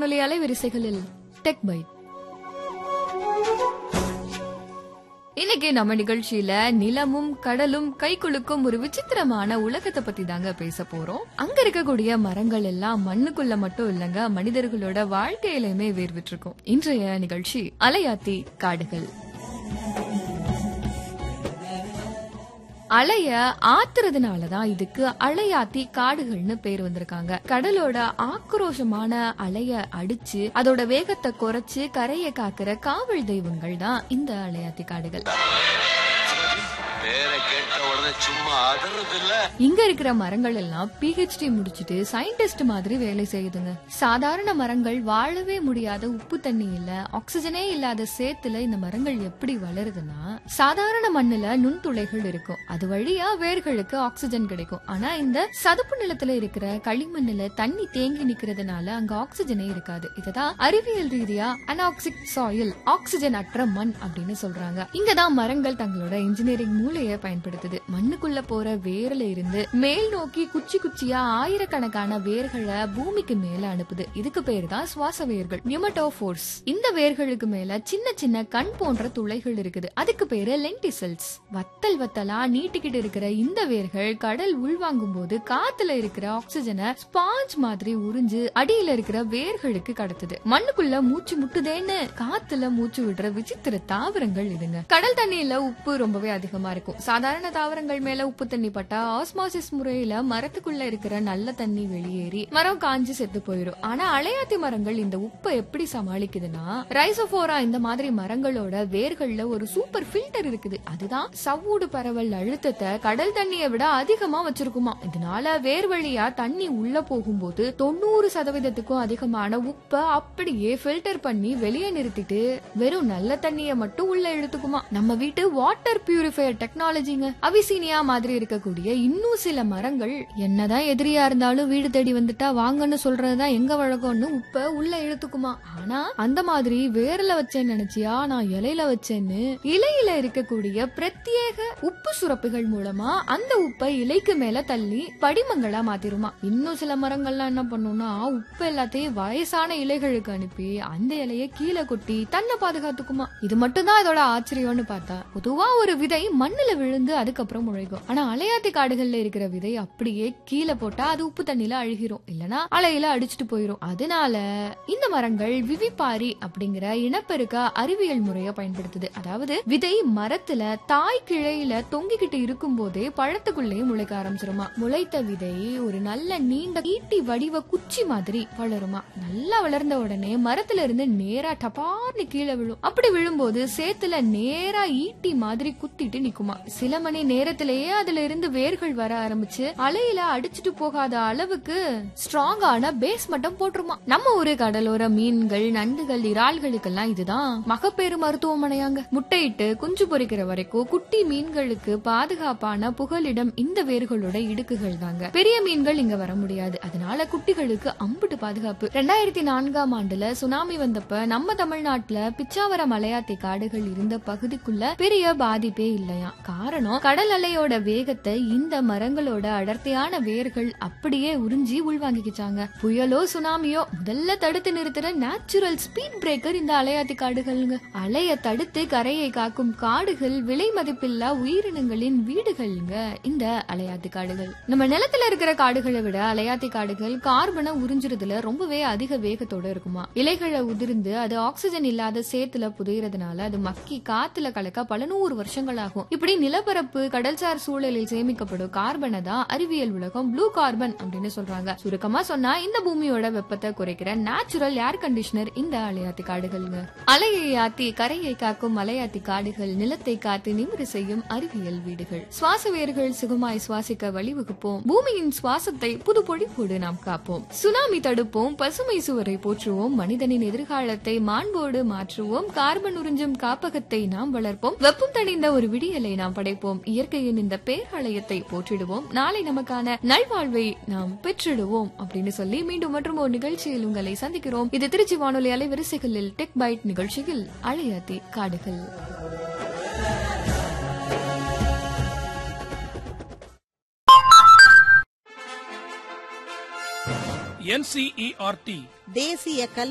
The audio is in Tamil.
வானொலி அலைவரிசைகளில் டெக் பைட் இன்னைக்கு நம்ம நிகழ்ச்சியில நிலமும் கடலும் கை குலுக்கும் ஒரு விசித்திரமான உலகத்தை பத்தி தாங்க பேச போறோம் அங்க இருக்கக்கூடிய மரங்கள் எல்லாம் மண்ணுக்குள்ள மட்டும் இல்லங்க மனிதர்களோட வாழ்க்கையிலுமே வேர்விட்டு இருக்கும் இன்றைய நிகழ்ச்சி அலையாத்தி காடுகள் அலைய ஆத்துறதுனாலதான் இதுக்கு அலையாத்தி காடுகள்னு பேர் வந்திருக்காங்க கடலோட ஆக்ரோஷமான அலைய அடிச்சு அதோட வேகத்தை குறைச்சு கரையை காக்குற காவல் தெய்வங்கள் தான் இந்த அலையாத்தி காடுகள் பேரை கேட்ட உடனே சும்மா அதறது இல்ல இங்க இருக்கிற மரங்கள் எல்லாம் பிஹெச்டி முடிச்சிட்டு சயின்டிஸ்ட் மாதிரி வேலை செய்யுதுங்க சாதாரண மரங்கள் வாழவே முடியாத உப்பு தண்ணி இல்ல ஆக்சிஜனே இல்லாத சேத்துல இந்த மரங்கள் எப்படி வளருதுன்னா சாதாரண மண்ணுல நுண்துளைகள் இருக்கும் அது வழியா வேர்களுக்கு ஆக்சிஜன் கிடைக்கும் ஆனா இந்த சதுப்பு நிலத்துல இருக்கிற களிமண்ணுல தண்ணி தேங்கி நிக்கிறதுனால அங்க ஆக்சிஜனே இருக்காது இதுதான் அறிவியல் ரீதியா அனாக்சிக் சாயில் ஆக்சிஜன் அற்ற மண் அப்படின்னு சொல்றாங்க இங்கதான் மரங்கள் தங்களோட இன்ஜினியரிங் மூளையை பயன்படுத்துது மண்ணுக்குள்ள போற வேர்ல இருந்து மேல் நோக்கி குச்சி குச்சியா ஆயிரக்கணக்கான வேர்களை பூமிக்கு மேல அனுப்புது இதுக்கு பேர் தான் சுவாச வேர்கள் நியூமட்டோபோர்ஸ் இந்த வேர்களுக்கு மேல சின்ன சின்ன கண் போன்ற துளைகள் இருக்குது அதுக்கு பேரு லென்டிசல்ஸ் வத்தல் வத்தலா நீட்டிக்கிட்டு இருக்கிற இந்த வேர்கள் கடல் உள்வாங்கும் போது காத்துல இருக்கிற ஆக்சிஜனை ஸ்பாஞ்ச் மாதிரி உறிஞ்சு அடியில இருக்கிற வேர்களுக்கு கடத்துது மண்ணுக்குள்ள மூச்சு முட்டுதேன்னு காத்துல மூச்சு விடுற விசித்திர தாவரங்கள் இதுங்க கடல் தண்ணியில உப்பு ரொம்பவே அதிகமா இருக்கும் சாதாரண தாவரங்கள் மேல உப்பு தண்ணி பட்டா ஆஸ்மாசிஸ் முறையில மரத்துக்குள்ள இருக்கிற நல்ல தண்ணி வெளியேறி மரம் காஞ்சு செத்து போயிடும் ஆனா அலையாத்தி மரங்கள் இந்த உப்பை எப்படி சமாளிக்குதுன்னா ரைசோபோரா இந்த மாதிரி மரங்களோட வேர்கள்ல ஒரு சூப்பர் ஃபில்டர் இருக்குது அதுதான் சவ்வூடு பரவல் அழுத்தத்தை கடல் தண்ணியை விட அதிகமா வச்சிருக்குமா இதனால வேர் வழியா தண்ணி உள்ள போகும்போது தொண்ணூறு சதவீதத்துக்கும் அதிகமான உப்பை அப்படியே ஃபில்டர் பண்ணி வெளியே நிறுத்திட்டு வெறும் நல்ல தண்ணியை மட்டும் உள்ள எடுத்துக்குமா நம்ம வீட்டு வாட்டர் பியூரிஃபையர் டெக்னாலஜிங்க அவிசீனியா மாதிரி இருக்கக்கூடிய இன்னும் சில மரங்கள் என்னதான் எதிரியா இருந்தாலும் வீடு தேடி வந்துட்டா வாங்கன்னு சொல்றதுதான் எங்க வழக்கம்னு உப்ப உள்ள இழுத்துக்குமா ஆனா அந்த மாதிரி வேர்ல வச்சேன்னு நினைச்சியா நான் இலையில வச்சேன்னு இலையில இருக்கக்கூடிய பிரத்யேக உப்பு சுரப்பிகள் மூலமா அந்த உப்பை இலைக்கு மேல தள்ளி படிமங்களா மாத்திருமா இன்னும் சில மரங்கள்லாம் என்ன பண்ணும்னா உப்பு எல்லாத்தையும் வயசான இலைகளுக்கு அனுப்பி அந்த இலைய கீழே கொட்டி தன்னை பாதுகாத்துக்குமா இது மட்டும் தான் இதோட ஆச்சரியம்னு பார்த்தா பொதுவா ஒரு விதை மண்ணுல விழுந்து அதுக்கப்புறம் முளைக்கும் ஆனா அலையாத்தி காடுகள்ல இருக்கிற விதை அப்படியே கீழே போட்டா அது உப்பு தண்ணியில அழுகிரும் இல்லனா அலையில அடிச்சிட்டு போயிரும் அதனால இந்த மரங்கள் விவிபாரி அப்படிங்கிற இனப்பெருக்க அறிவியல் முறைய பயன்படுத்துது அதாவது விதை மரத்துல தாய் கிளையில தொங்கிக்கிட்டு இருக்கும் போதே பழத்துக்குள்ளேயே முளைக்க ஆரம்பிச்சிருமா முளைத்த விதை ஒரு நல்ல நீண்ட ஈட்டி வடிவ குச்சி மாதிரி வளருமா நல்லா வளர்ந்த உடனே மரத்துல இருந்து நேரா டபார்னு கீழே விழும் அப்படி விழும்போது சேத்துல நேரா ஈட்டி மாதிரி குத்திட்டு நிக்குமா சில மணி நேரத்திலேயே அதுல இருந்து வேர்கள் வர ஆரம்பிச்சு அலையில அடிச்சிட்டு போகாத அளவுக்கு ஸ்ட்ராங்கான பேஸ் மட்டும் போட்டுருமா நம்ம ஊரு கடலோர மீன்கள் நண்டுகள் இறால்களுக்கெல்லாம் இதுதான் மகப்பேறு மருத்துவமனையாங்க முட்டையிட்டு குஞ்சு பொரிக்கிற வரைக்கும் குட்டி மீன்களுக்கு பாதுகாப்பான புகலிடம் இந்த வேர்களோட இடுக்குகள் தாங்க பெரிய மீன்கள் இங்க வர முடியாது அதனால குட்டிகளுக்கு அம்புட்டு பாதுகாப்பு ரெண்டாயிரத்தி நான்காம் ஆண்டுல சுனாமி வந்தப்ப நம்ம தமிழ்நாட்டுல பிச்சாவரம் மலையாத்தி காடுகள் இருந்த பகுதிக்குள்ள பெரிய பாதிப்பே இல்லையா காரணம் கடல் அலையோட வேகத்தை இந்த மரங்களோட அடர்த்தியான வேர்கள் அப்படியே உறிஞ்சி உள்வாங்கிக்கிச்சாங்க புயலோ சுனாமியோ முதல்ல தடுத்து நிறுத்துற நேச்சுரல் ஸ்பீட் பிரேக்கர் இந்த அலையாத்தி காடுகள்ங்க அலைய தடுத்து கரையை காக்கும் காடுகள் விலை மதிப்பில்லா உயிரினங்களின் வீடுகள்ங்க இந்த அலையாத்தி காடுகள் நம்ம நிலத்துல இருக்கிற காடுகளை விட அலையாத்தி காடுகள் கார்பனை உறிஞ்சுறதுல ரொம்பவே அதிக வேகத்தோட இருக்குமா இலைகளை உதிர்ந்து அது ஆக்சிஜன் இல்லாத சேத்துல புதையறதுனால அது மக்கி காத்துல கலக்க பல நூறு வருஷங்கள் ஆகும் இப்படி நிலப்பரப்பு கடல்சார் சூழலில் சேமிக்கப்படும் கார்பனை தான் அறிவியல் உலகம் ப்ளூ கார்பன் அப்படின்னு சொல்றாங்க சுருக்கமா சொன்னா இந்த பூமியோட வெப்பத்தை குறைக்கிற நேச்சுரல் ஏர் கண்டிஷனர் இந்த அலையாத்தி காடுகள்ங்க அலையை ஆத்தி கரையை காக்கும் மலையாத்தி காடுகள் நிலத்தை காத்து நிமிர செய்யும் அறிவியல் வீடுகள் சுவாச வேர்கள் சுகமாய் சுவாசிக்க வழிவகுப்போம் பூமியின் சுவாசத்தை புது பொழிப்போடு நாம் காப்போம் சுனாமி தடுப்போம் பசுமை சுவரை போற்றுவோம் மனிதனின் எதிர்காலத்தை மாண்போடு மாற்றுவோம் கார்பன் உறிஞ்சும் காப்பகத்தை நாம் வளர்ப்போம் வெப்பம் தணிந்த ஒரு விடியலை நாம் படைப்போம் இயற்கையின் இந்த பேராலயத்தை போற்றிடுவோம் நாளை நமக்கான நல்வாழ்வை நாம் பெற்றிடுவோம் அப்படின்னு சொல்லி மீண்டும் மற்றும் ஒரு நிகழ்ச்சியில் உங்களை சந்திக்கிறோம் இது திருச்சி வானொலி அலைவரிசைகளில் டெக் பைட் நிகழ்ச்சியில் அழையாத்தி காடுகள் என்சிஇஆர்டி தேசிய கல்வி